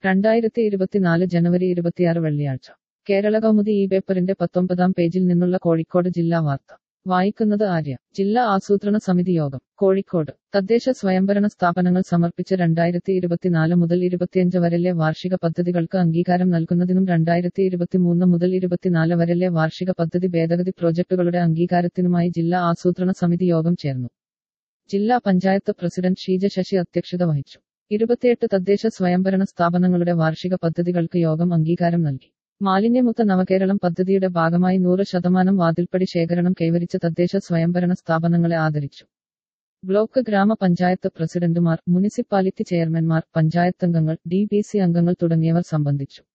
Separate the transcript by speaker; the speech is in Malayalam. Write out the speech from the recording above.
Speaker 1: രണ്ടായിരത്തി ഇരുപത്തിനാല് ജനുവരി ഇരുപത്തിയാറ് വെള്ളിയാഴ്ച കേരള കൗമുദി ഈ പേപ്പറിന്റെ പത്തൊമ്പതാം പേജിൽ നിന്നുള്ള കോഴിക്കോട് ജില്ലാ വാർത്ത വായിക്കുന്നത് ആര്യ ജില്ലാ ആസൂത്രണ സമിതി യോഗം കോഴിക്കോട് തദ്ദേശ സ്വയംഭരണ സ്ഥാപനങ്ങൾ സമർപ്പിച്ച രണ്ടായിരത്തി ഇരുപത്തിനാല് മുതൽ ഇരുപത്തിയഞ്ച് വരെലെ വാർഷിക പദ്ധതികൾക്ക് അംഗീകാരം നൽകുന്നതിനും രണ്ടായിരത്തി ഇരുപത്തിമൂന്ന് മുതൽ ഇരുപത്തിനാല് വരെലെ വാർഷിക പദ്ധതി ഭേദഗതി പ്രോജക്ടുകളുടെ അംഗീകാരത്തിനുമായി ജില്ലാ ആസൂത്രണ സമിതി യോഗം ചേർന്നു ജില്ലാ പഞ്ചായത്ത് പ്രസിഡന്റ് ഷീജ ശശി അധ്യക്ഷത വഹിച്ചു ഇരുപത്തിയെട്ട് തദ്ദേശ സ്വയംഭരണ സ്ഥാപനങ്ങളുടെ വാർഷിക പദ്ധതികൾക്ക് യോഗം അംഗീകാരം നൽകി മാലിന്യമുക്ത നവകേരളം പദ്ധതിയുടെ ഭാഗമായി നൂറ് ശതമാനം വാതിൽപ്പടി ശേഖരണം കൈവരിച്ച തദ്ദേശ സ്വയംഭരണ സ്ഥാപനങ്ങളെ ആദരിച്ചു ബ്ലോക്ക് ഗ്രാമപഞ്ചായത്ത് പ്രസിഡന്റുമാർ മുനിസിപ്പാലിറ്റി ചെയർമാൻമാർ പഞ്ചായത്തംഗങ്ങൾ ഡി ബി സി അംഗങ്ങൾ തുടങ്ങിയവർ സംബന്ധിച്ചു